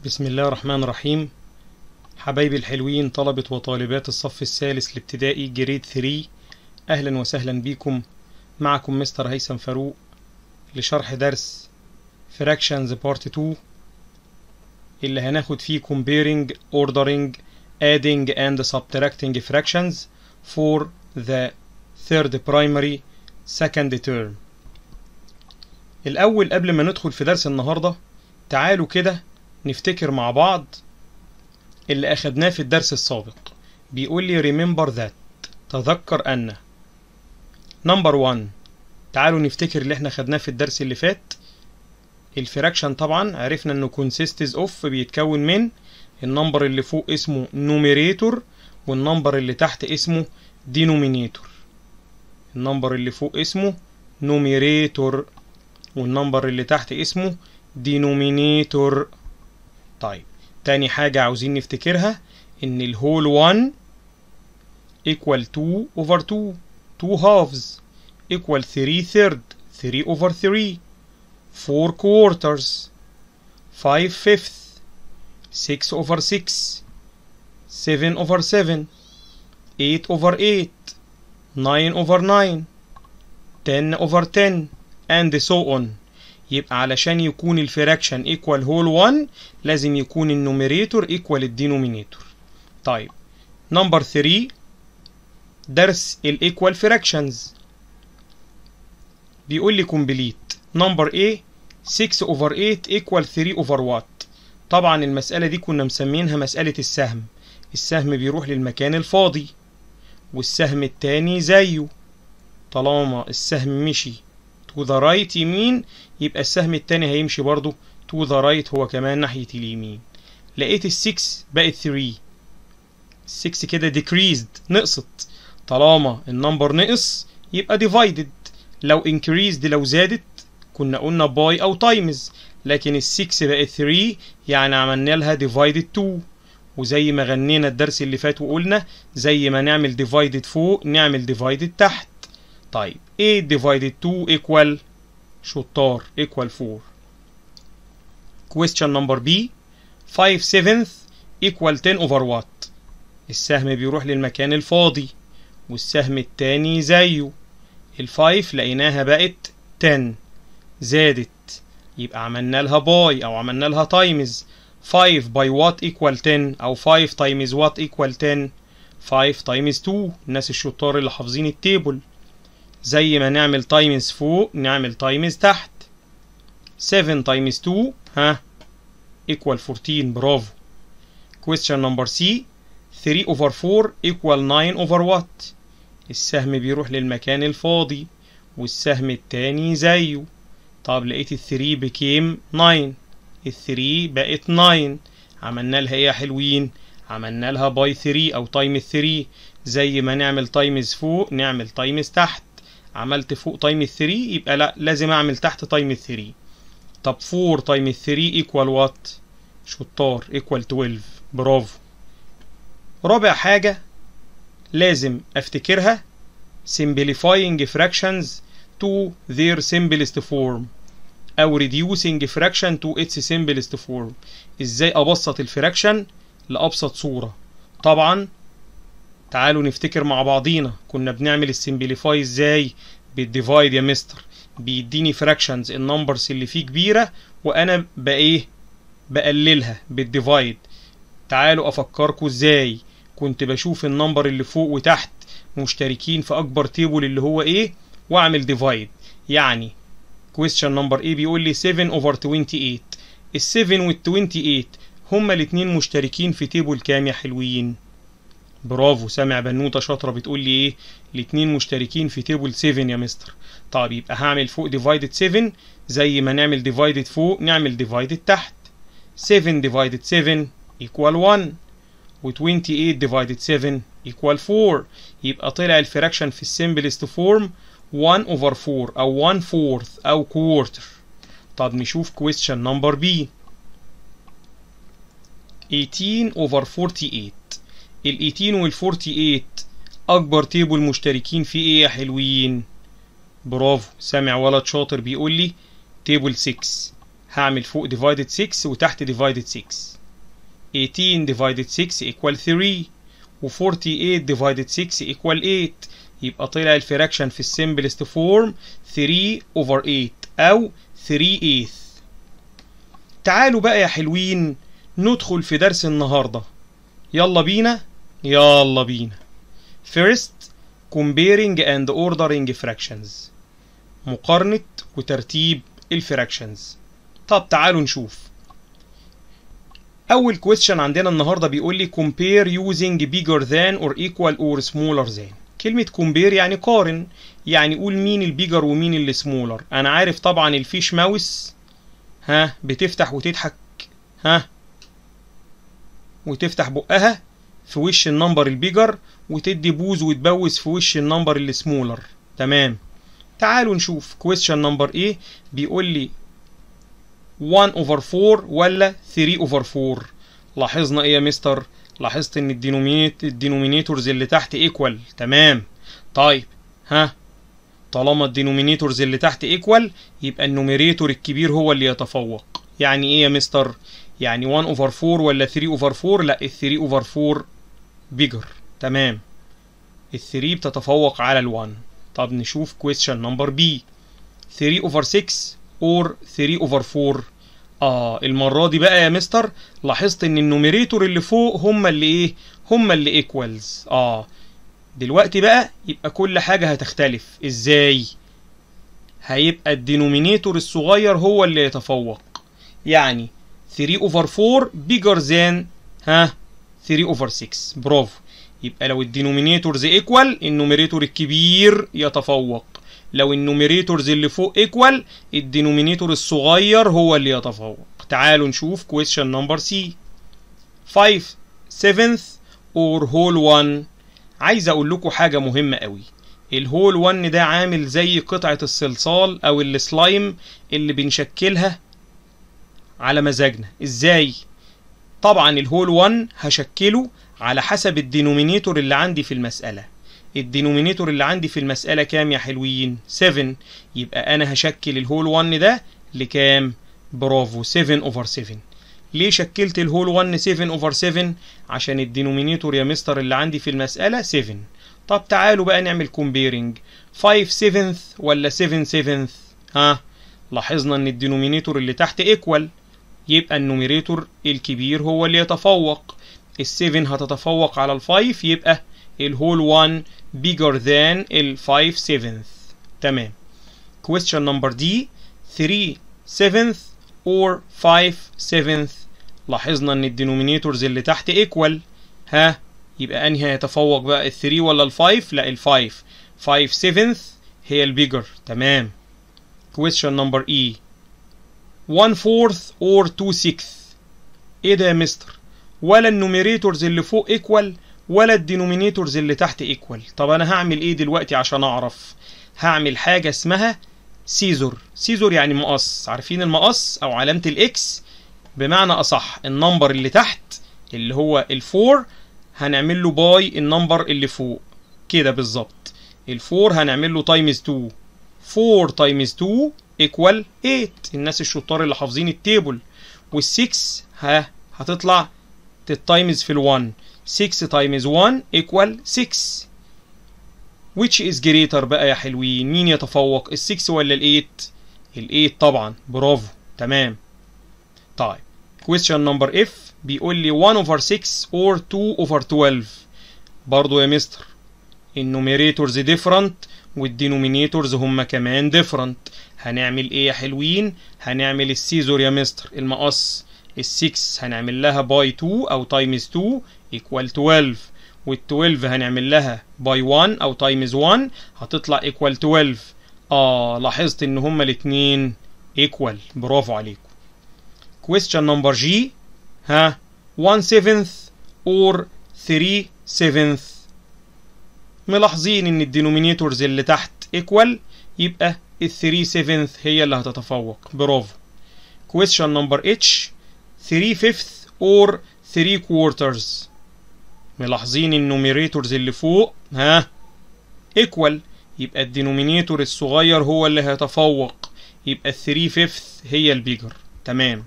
بسم الله الرحمن الرحيم حبايبي الحلوين طلبة وطالبات الصف الثالث الابتدائي جريد 3 أهلا وسهلا بيكم معكم مستر هيثم فاروق لشرح درس Fractions Part 2 اللي هناخد فيه Comparing, Ordering, Adding and Subtracting Fractions for the third primary second term الأول قبل ما ندخل في درس النهاردة تعالوا كده نفتكر مع بعض اللي أخدناه في الدرس السابق بيقول لي remember that تذكر أن نمبر 1 تعالوا نفتكر اللي احنا خدناه في الدرس اللي فات الفراكشن طبعا عرفنا انه consists of بيتكون من النمبر اللي فوق اسمه numerator والنمبر اللي تحت اسمه denominator النمبر اللي فوق اسمه numerator والنمبر اللي تحت اسمه denominator طيب تاني حاجة عاوزين نفتكرها ان الهول 1 equal 2 over 2 2 halves equal 3 third 3 over 3 4 quarters 5 fifth 6 over 6 7 over 7 8 over 8 9 over 9 10 over 10 and so on يبقى علشان يكون الفراكشن ايكوال هول 1 لازم يكون النوميريتور ايكوال الدينومينيتور طيب نمبر 3 درس الايكوال فراكشنز بيقول لي كومبليت نمبر A 6 over 8 equal 3 over what طبعا المسألة دي كنا مسمينها مسألة السهم السهم بيروح للمكان الفاضي والسهم التاني زيه طالما السهم مشي to the right يمين يبقى السهم التاني هيمشي برضو to the right هو كمان ناحية اليمين لقيت ال 6 بقت 3 6 كده decreased نقصت طالما النمبر نقص يبقى divided لو increased لو زادت كنا قلنا باي او تايمز لكن ال 6 بقت 3 يعني عملنا لها divided 2 وزي ما غنينا الدرس اللي فات وقلنا زي ما نعمل divided فوق نعمل divided تحت طيب 8 divided 2 equal شطار equal 4 question number B 5 seventh equal 10 over what السهم بيروح للمكان الفاضي والسهم التاني زيه الفايف لقيناها بقت 10 زادت يبقى عملنا لها باي او عملنا لها تايمز 5 باي وات equal 10 او 5 تايمز وات equal 10 5 تايمز 2 الناس الشطار اللي حافظين التيبل زي ما نعمل تايمز فوق نعمل تايمز تحت 7 تايمز 2 ها equal 14 برافو question number C 3 over 4 equal 9 over what السهم بيروح للمكان الفاضي والسهم التاني زيه طب لقيت ال 3 بكيم 9 ال 3 بقت 9 عملنا لها ايه يا حلوين عملنا لها باي 3 او تايم 3 زي ما نعمل تايمز فوق نعمل تايمز تحت عملت فوق تايم 3 يبقى لا لازم اعمل تحت تايم 3 طب 4 تايم 3 ايكوال وات شطار ايكوال 12 برافو رابع حاجة لازم افتكرها simplifying fractions to their simplest form او reducing fraction to its simplest form ازاي ابسط الفراكشن لابسط صورة طبعا تعالوا نفتكر مع بعضينا كنا بنعمل السمبليفاي ازاي بالديفايد يا مستر بيديني فراكشنز النمبرز اللي فيه كبيرة وانا بايه بقللها بالديفايد تعالوا افكركم ازاي كنت بشوف النمبر اللي فوق وتحت مشتركين في اكبر تيبل اللي هو ايه واعمل ديفايد يعني question number A بيقول لي 7 over 28 ال 7 وال 28 هما الاتنين مشتركين في تيبل كام يا حلوين برافو سامع بنوته شاطره بتقول لي ايه الاتنين مشتركين في تيبل 7 يا مستر طب يبقى هعمل فوق ديفايدد 7 زي ما نعمل ديفايدد فوق نعمل ديفايدد تحت 7 ديفايدد 7 equal 1 و 28 divided 7 equal 4 يبقى طلع الفراكشن في السمبلست فورم 1 over 4 أو 1 fourth أو quarter طب نشوف question number B 18 over 48 ال 18 وال 48 أكبر تيبل مشتركين فيه إيه يا حلوين؟ برافو سامع ولد شاطر بيقول لي تيبل 6 هعمل فوق divided 6 وتحت divided 6 18 divided 6 equal 3 و 48 divided 6 equal 8 يبقى طلع الفراكشن في السمبلست فورم 3 over 8 أو 3 eighth تعالوا بقى يا حلوين ندخل في درس النهاردة يلا بينا يلا بينا First comparing and ordering fractions مقارنة وترتيب الفراكشنز طب تعالوا نشوف أول question عندنا النهاردة بيقول لي compare using bigger than or equal or smaller than كلمة compare يعني قارن يعني قول مين البيجر ومين اللي سمولر أنا عارف طبعا الفيش ماوس ها بتفتح وتضحك ها وتفتح بقها في وش النمبر البيجر وتدي بوز وتبوز في وش النمبر اللي سمولر تمام تعالوا نشوف question number ايه بيقول لي 1 over 4 ولا 3 over 4 لاحظنا ايه يا مستر لاحظت ان الدينومينيت الدينومينيتورز اللي تحت ايكوال تمام طيب ها طالما الدينومينيتورز اللي تحت ايكوال يبقى النوميريتور الكبير هو اللي يتفوق يعني ايه يا مستر يعني 1 over 4 ولا 3 over 4 لا ال 3 over 4 bigger تمام ال 3 بتتفوق على ال 1 طب نشوف question number B 3 over 6 or 3 over 4 اه المرة دي بقى يا مستر لاحظت ان النوميريتور اللي فوق هما اللي ايه هما اللي ايكوالز اه دلوقتي بقى يبقى كل حاجة هتختلف ازاي هيبقى الدينومينيتور الصغير هو اللي يتفوق يعني 3 over 4 bigger than ها 3 over 6 برافو يبقى لو الدينومينيتورز ايكوال النوميريتور الكبير يتفوق لو النوميريتورز اللي فوق ايكوال الدينومينيتور الصغير هو اللي يتفوق تعالوا نشوف question number C 5 7th or whole 1 عايز اقول لكم حاجه مهمه قوي الهول 1 ده عامل زي قطعه الصلصال او السلايم اللي بنشكلها على مزاجنا ازاي طبعا الهول 1 هشكله على حسب الدينومينيتور اللي عندي في المساله الدينومينيتور اللي عندي في المسألة كام يا حلوين 7 يبقى أنا هشكل الهول 1 ده لكام برافو 7 over 7 ليه شكلت الهول 1 7 over 7 عشان الدينومينيتور يا مستر اللي عندي في المسألة 7 طب تعالوا بقى نعمل كومبيرنج 5 7th ولا 7 7th ها لاحظنا ان الدينومينيتور اللي تحت ايكوال يبقى النوميريتور الكبير هو اللي يتفوق ال7 هتتفوق على ال5 يبقى الهول 1 bigger than ال 5 7th تمام question number D 3 7th or 5 7th لاحظنا ان الدينومينيتورز اللي تحت equal ها يبقى انهي هيتفوق بقى ال 3 ولا ال 5 لا ال 5 5 7th هي البيجر تمام question number E 1 fourth or 2 sixth ايه ده يا مستر ولا النوميريتورز اللي فوق equal ولا الدينومينيتورز اللي تحت ايكوال طب انا هعمل ايه دلوقتي عشان اعرف هعمل حاجه اسمها سيزور سيزور يعني مقص عارفين المقص او علامه الاكس بمعنى اصح النمبر اللي تحت اللي هو الفور هنعمل له باي النمبر اللي فوق كده بالظبط الفور هنعمل له تايمز 2 4 تايمز 2 ايكوال 8 الناس الشطار اللي حافظين التيبل وال6 ها هتطلع تتايمز في ال1 6 times 1 equal 6 which is greater بقى يا حلوين مين يتفوق ال 6 ولا ال 8 ال 8 طبعا برافو تمام طيب question number F بيقول لي 1 over 6 or 2 over 12 برضو يا مستر النوميريتورز different والدينومينيتورز هما كمان different هنعمل ايه يا حلوين هنعمل السيزور يا مستر المقص ال 6 هنعمل لها باي 2 او تايمز 2 equal 12 وال 12 هنعمل لها باي 1 او تايمز 1 هتطلع equal 12 اه لاحظت ان هما الاتنين equal برافو عليكم question number G ها 1 7th or 3 7th ملاحظين ان الدينومينيتورز اللي تحت equal يبقى ال 3 7th هي اللي هتتفوق برافو question number H 3 fifth or 3 quarters ملاحظين النوميريتورز اللي فوق ها equal يبقى الدينومينيتور الصغير هو اللي هيتفوق يبقى ال 3 fifth هي البيجر تمام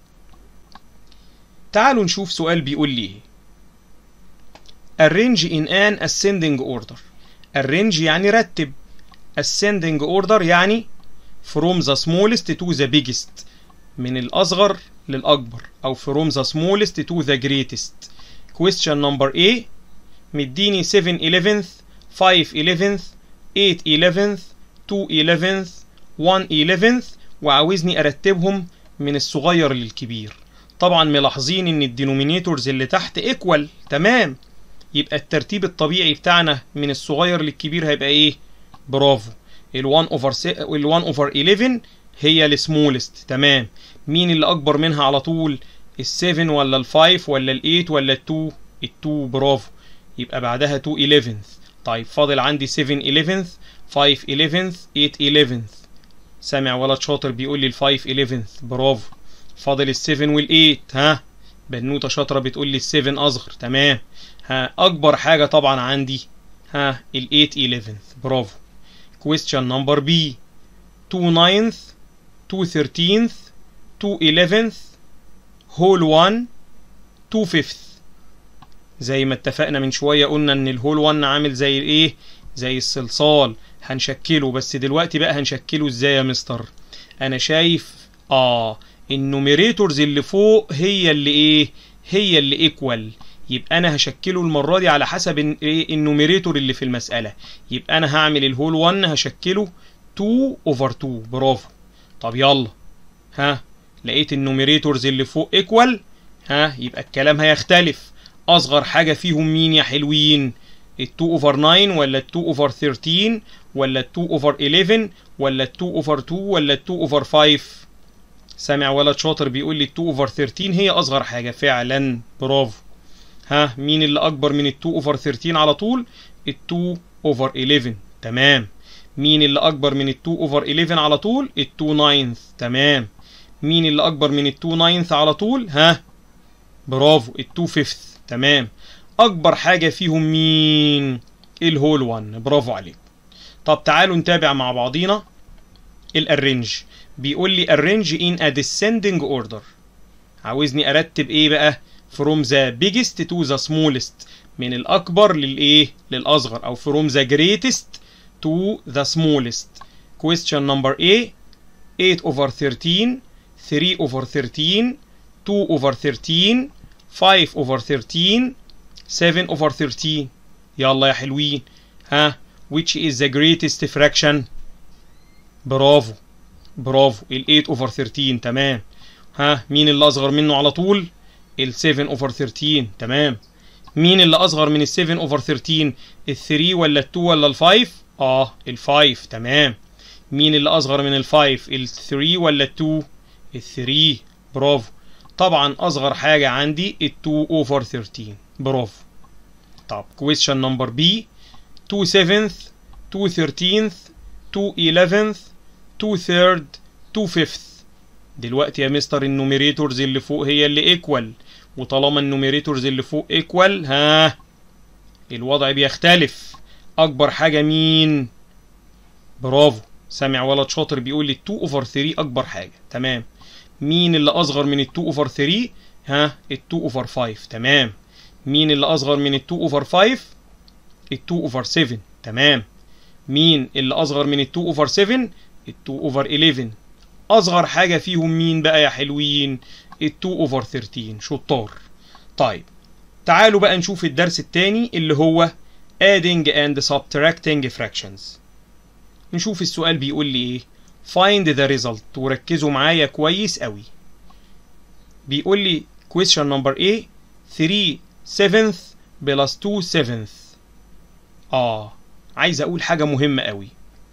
تعالوا نشوف سؤال بيقول لي ايه arrange in an ascending order arrange يعني رتب ascending order يعني from the smallest to the biggest من الأصغر للأكبر أو from the smallest to the greatest question number A مديني 7 11th 5 11th 8 11th 2 11th 1 11th وعاوزني أرتبهم من الصغير للكبير طبعا ملاحظين ان الدينومينيتورز اللي تحت ايكوال تمام يبقى الترتيب الطبيعي بتاعنا من الصغير للكبير هيبقى ايه برافو ال1 اوفر ال1 اوفر 11 هي السمولست تمام مين اللي اكبر منها على طول ال7 ولا ال5 ولا ال8 ولا ال2 ال2 برافو يبقى بعدها 2 11th طيب فاضل عندي 7 11th 5 11th 8 11th سامع ولد شاطر بيقول لي ال5 11th برافو فاضل ال7 وال8 ها بنوته شاطره بتقول لي ال7 اصغر تمام ها اكبر حاجه طبعا عندي ها ال8 11th برافو question number B 2 9th 2 13th 2 11th whole 1 2 5th زي ما اتفقنا من شويه قلنا ان الهول 1 عامل زي الايه زي الصلصال هنشكله بس دلوقتي بقى هنشكله ازاي يا مستر انا شايف اه النوميريتورز اللي فوق هي اللي ايه هي اللي ايكوال يبقى انا هشكله المره دي على حسب ايه النوميريتور اللي في المساله يبقى انا هعمل الهول 1 هشكله 2 اوفر 2 برافو طب يلا ها لقيت النوميريتورز اللي فوق ايكوال ها يبقى الكلام هيختلف اصغر حاجه فيهم مين يا حلوين ال 2 اوفر 9 ولا ال 2 اوفر 13 ولا ال 2 اوفر 11 ولا ال 2 اوفر 2 ولا ال 2 اوفر 5 سامع ولد شاطر بيقول لي 2 اوفر 13 هي اصغر حاجه فعلا برافو ها مين اللي اكبر من ال 2 اوفر 13 على طول ال 2 اوفر 11 تمام مين اللي اكبر من ال 2 اوفر 11 على طول ال 2 9 تمام مين اللي اكبر من ال 2 9 على طول ها برافو ال 2 5 تمام اكبر حاجه فيهم مين الهول 1 برافو عليك طب تعالوا نتابع مع بعضينا الارينج بيقول لي arrange in a descending order عاوزني ارتب ايه بقى from the biggest to the smallest من الاكبر للايه للاصغر او from the greatest to the smallest question number A 8 over 13 3 over 13 2 over 13 5 over 13 7 over 13 يلا يا حلوين ها which is the greatest fraction برافو برافو ال 8 اوفر 13 تمام ها مين اللي اصغر منه على طول ال 7 اوفر 13 تمام مين اللي اصغر من ال 7 اوفر 13 ال 3 ولا ال 2 ولا ال 5 اه ال 5 تمام مين اللي اصغر من ال 5 ال 3 ولا ال 2 ال 3 برافو طبعا اصغر حاجه عندي ال 2 اوفر 13 برافو طب question number B 2 7th 2 13th 2 11th 2 third 2 fifth دلوقتي يا مستر النوميريتورز اللي فوق هي اللي ايكوال وطالما النوميريتورز اللي فوق ايكوال ها الوضع بيختلف اكبر حاجه مين برافو سامع ولد شاطر بيقول لي 2 اوفر 3 اكبر حاجه تمام مين اللي اصغر من ال 2 اوفر 3 ها ال 2 اوفر 5 تمام مين اللي اصغر من ال 2 اوفر 5 ال 2 اوفر 7 تمام مين اللي اصغر من ال 2 اوفر 7 ال 2 اوفر 11 اصغر حاجه فيهم مين بقى يا حلوين ال 2 اوفر 13 شطار طيب تعالوا بقى نشوف الدرس التاني اللي هو adding and subtracting fractions نشوف السؤال بيقول لي ايه find the result وركزوا معايا كويس قوي بيقول لي question number A 3 seventh plus 2 seventh اه عايز اقول حاجه مهمه قوي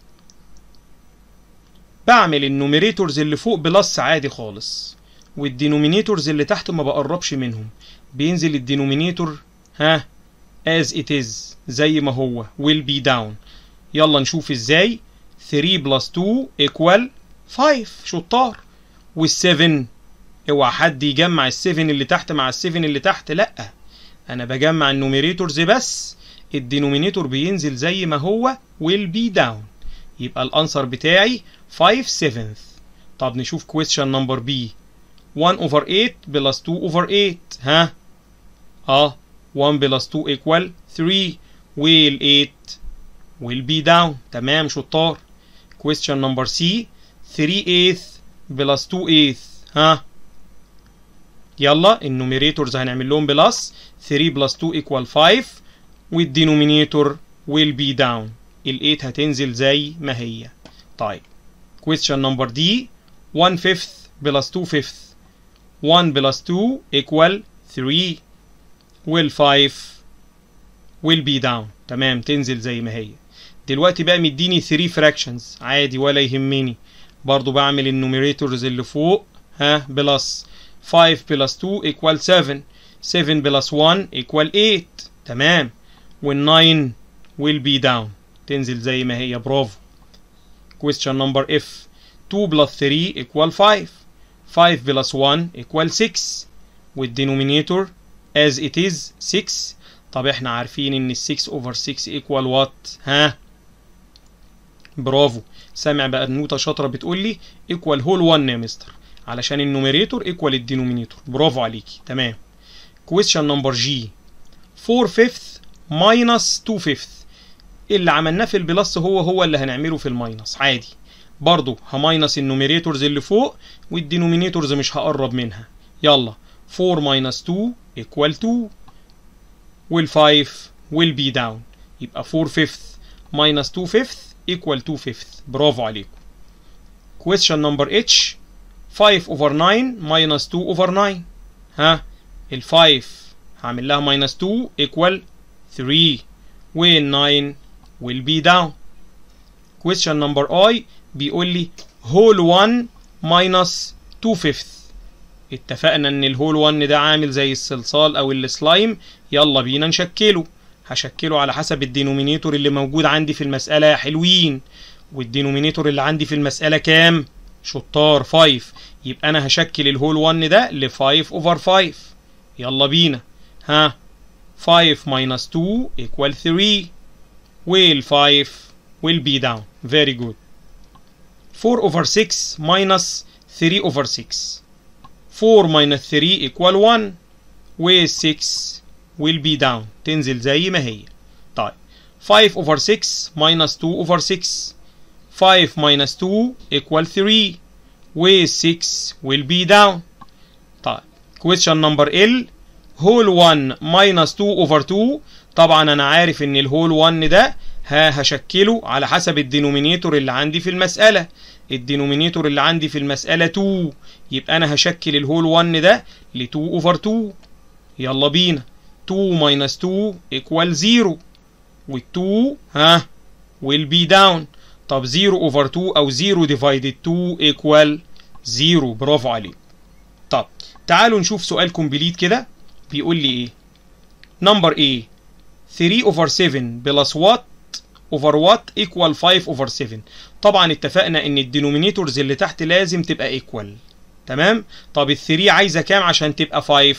بعمل النوميريتورز اللي فوق بلس عادي خالص والدينومينيتورز اللي تحت ما بقربش منهم بينزل الدينومينيتور ها as it is زي ما هو will be down يلا نشوف ازاي 3 plus 2 equal 5 شطار وال7 اوعى حد يجمع ال7 اللي تحت مع ال7 اللي تحت لا انا بجمع النوميريتورز بس الدينومينيتور بينزل زي ما هو will be down يبقى الانسر بتاعي 5 7th طب نشوف question number B 1 over 8 plus 2 over 8 ها اه 1 plus 2 equal 3 وال 8 will be down تمام شطار question number C 3 8 plus 2 8 ها يلا النوميريتورز هنعمل لهم بلس 3 بلس 2 equal 5 والدينومينيتور will be down ال 8 هتنزل زي ما هي طيب question number D 1 fifth plus 2 fifth 1 plus 2 equal 3 وال 5 will be down تمام تنزل زي ما هي دلوقتي بقى مديني 3 fractions عادي ولا يهمني برضو بعمل النوميريتورز اللي فوق ها بلس 5 بلس 2 equal 7 7 بلس 1 equal 8 تمام وال 9 will be down تنزل زي ما هي برافو question number F 2 plus 3 equal 5 5 plus 1 equal 6 والدينومينيتور as it is 6 طب احنا عارفين ان ال 6 over 6 equal what ها برافو سامع بقى النوتة شاطرة بتقول لي equal whole 1 يا مستر علشان النوميريتور equal الدينومينيتور برافو عليكي تمام question number G 4 fifth minus 2 fifth اللي عملناه في البلس هو هو اللي هنعمله في الماينس عادي برضو هماينس النوميريتورز اللي فوق والدينومينيتورز مش هقرب منها يلا 4 minus 2 equal 2 وال 5 will be down يبقى 4 fifth minus 2 fifth equal 2 fifth برافو عليكم question number H 5 over 9 minus 2 over 9 ها ال 5 هعمل لها minus 2 equal 3 وال 9 will be down question number I بيقول لي whole 1 minus 2 fifth اتفقنا ان الهول 1 ده عامل زي الصلصال او السلايم يلا بينا نشكله هشكله على حسب الدينومينيتور اللي موجود عندي في المسألة يا حلوين والدينومينيتور اللي عندي في المسألة كام شطار 5 يبقى انا هشكل الهول 1 ده ل 5 over 5 يلا بينا ها 5 minus 2 equal 3 وال 5 will be down very good 4 over 6 minus 3 over 6 4 minus 3 equal 1 و 6 will be down تنزل زي ما هي طيب 5 over 6 minus 2 over 6 5 minus 2 equal 3 و 6 will be down طيب question number L whole 1 minus 2 over 2 طبعا انا عارف ان الهول 1 ده ها هشكله على حسب الدينومينيتور اللي عندي في المسألة الدينومينيتور اللي عندي في المسألة 2 يبقى أنا هشكل الهول 1 ده ل 2 over 2 يلا بينا 2 minus 2 equal 0 وال 2 ها will be down طب 0 over 2 أو 0 divided 2 equal 0 برافو عليك طب تعالوا نشوف سؤال كومبليت كده بيقول لي إيه نمبر A 3 over 7 plus what over what equal 5 over 7 طبعا اتفقنا ان الدينومينيتورز اللي تحت لازم تبقى ايكوال تمام طب ال 3 عايزه كام عشان تبقى 5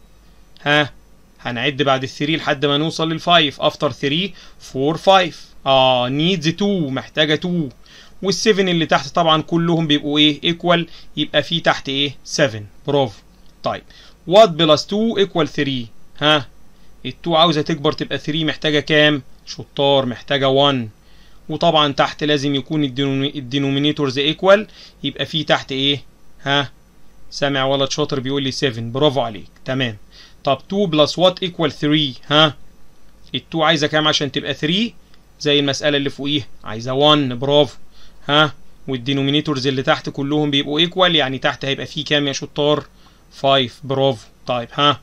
ها هنعد بعد ال 3 لحد ما نوصل لل 5 افتر 3 4 5 اه نيدز 2 محتاجه 2 وال 7 اللي تحت طبعا كلهم بيبقوا ايه ايكوال يبقى في تحت ايه 7 برافو طيب وات بلس 2 ايكوال 3 ها ال 2 عاوزه تكبر تبقى 3 محتاجه كام شطار محتاجه 1 وطبعا تحت لازم يكون الدينومينيتورز ايكوال يبقى في تحت ايه ها سامع ولد شاطر بيقول لي 7 برافو عليك تمام طب 2 بلس وات ايكوال 3 ها ال 2 عايزه كام عشان تبقى 3 زي المساله اللي فوقيها عايزه 1 برافو ها والدينومينيتورز اللي تحت كلهم بيبقوا ايكوال يعني تحت هيبقى فيه كام يا شطار 5 برافو طيب ها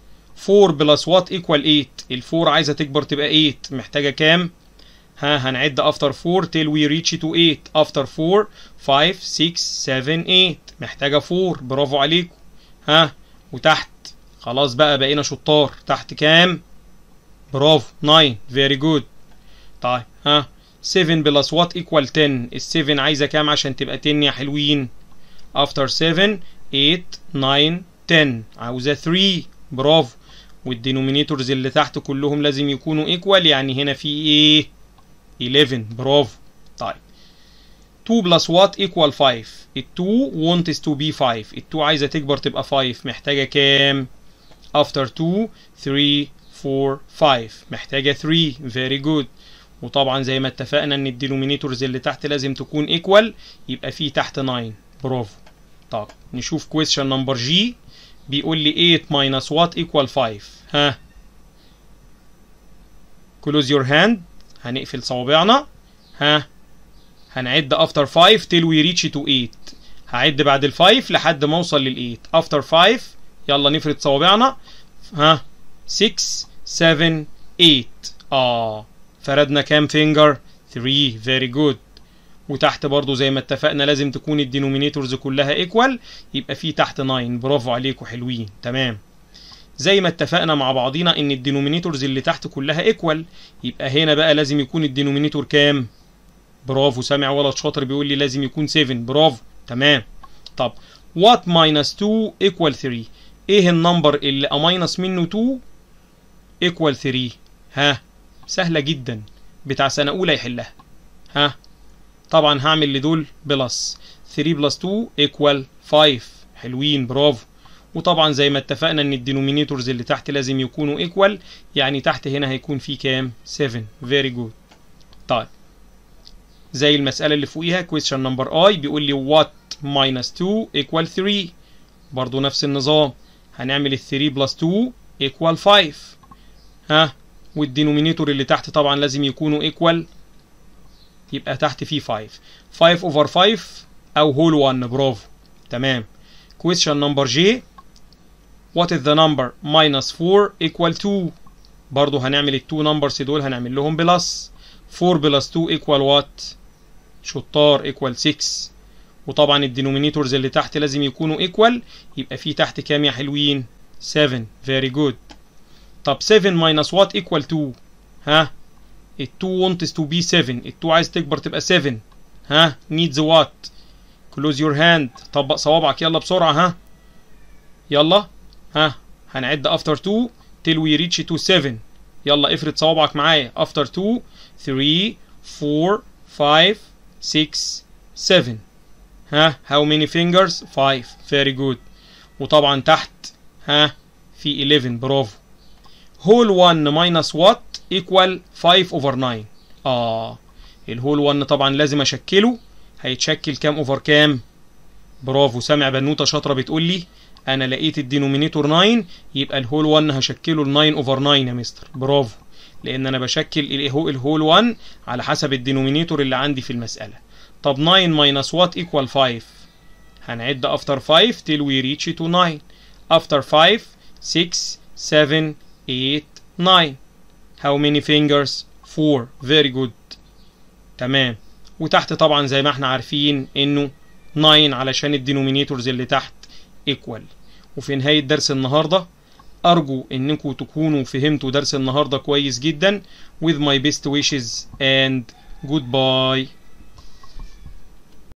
4 بلس وات ايكوال 8 ال 4 عايزه تكبر تبقى 8 محتاجه كام ها هنعد افتر 4 till we reach to 8 افتر 4 5 6 7 8 محتاجه 4 برافو عليكم ها وتحت خلاص بقى بقينا شطار تحت كام برافو 9 very good طيب ها 7 بلس وات ايكوال 10 ال 7 عايزه كام عشان تبقى 10 يا حلوين افتر 7 8 9 10 عاوزه 3 برافو والدينومينيتورز اللي تحت كلهم لازم يكونوا ايكوال يعني هنا في ايه 11 برافو طيب 2 plus what equal 5 ال 2 wants to be 5 ال 2 عايزة تكبر تبقى 5 محتاجة كام after 2 3 4 5 محتاجة 3 very good وطبعا زي ما اتفقنا ان الدينومينيتورز اللي تحت لازم تكون ايكوال يبقى في تحت 9 برافو طب نشوف question نمبر جي بيقول لي 8 minus what equal 5 ها close your hand هنقفل صوابعنا ها هنعد after 5 till we reach to 8 هعد بعد ال 5 لحد ما اوصل لل 8 after 5 يلا نفرد صوابعنا ها 6 7 8 اه فردنا كام فينجر 3 very good وتحت برضو زي ما اتفقنا لازم تكون الدينومينيتورز كلها ايكوال يبقى في تحت 9 برافو عليكم حلوين تمام زي ما اتفقنا مع بعضينا ان الدينومينيتورز اللي تحت كلها ايكوال يبقى هنا بقى لازم يكون الدينومينيتور كام برافو سامع ولد شاطر بيقول لي لازم يكون 7 برافو تمام طب what minus 2 equal 3 ايه النمبر اللي اماينس منه 2 equal 3 ها سهله جدا بتاع سنه اولى يحلها ها طبعا هعمل لدول بلس 3 بلس 2 equal 5 حلوين برافو وطبعا زي ما اتفقنا ان الدينومينيتورز اللي تحت لازم يكونوا ايكوال يعني تحت هنا هيكون في كام 7 very good طيب زي المسألة اللي فوقيها question number I بيقول لي what minus 2 equal 3 برضو نفس النظام هنعمل ال 3 plus 2 equal 5 ها والدينومينيتور اللي تحت طبعا لازم يكونوا equal يبقى تحت فيه 5 5 over 5 او whole 1 برافو تمام question number J what is the number minus 4 equal 2 برضو هنعمل ال 2 numbers دول هنعمل لهم بلس 4 بلس 2 equal what شطار equal 6 وطبعا الدينومينيتورز اللي تحت لازم يكونوا equal يبقى في تحت كام يا حلوين 7 very good طب 7 minus what equal 2 ها ال 2 wants to be 7 ال 2 عايز تكبر تبقى 7 ها needs what close your hand طبق صوابعك يلا بسرعة ها يلا ها هنعد after 2 till we reach to 7 يلا افرد صوابعك معايا after 2 3 4 5 6 7 ها how many fingers 5 very good وطبعا تحت ها في 11 برافو whole 1 minus what equal 5 over 9 اه الهول 1 طبعا لازم اشكله هيتشكل كام اوفر كام برافو سامع بنوته شاطره بتقول لي انا لقيت الدينومينيتور 9 يبقى الهول 1 هشكله ال 9 اوفر 9 يا مستر برافو لان انا بشكل الهول 1 على حسب الدينومينيتور اللي عندي في المساله طب 9 minus what equal 5 هنعد after 5 till we reach to 9 after 5 6 7 8 9 how many fingers 4 very good تمام وتحت طبعا زي ما احنا عارفين انه 9 علشان الدينومينيتورز اللي تحت equal وفي نهاية درس النهاردة أرجو إنكم تكونوا فهمتوا درس النهاردة كويس جدا with my best wishes and goodbye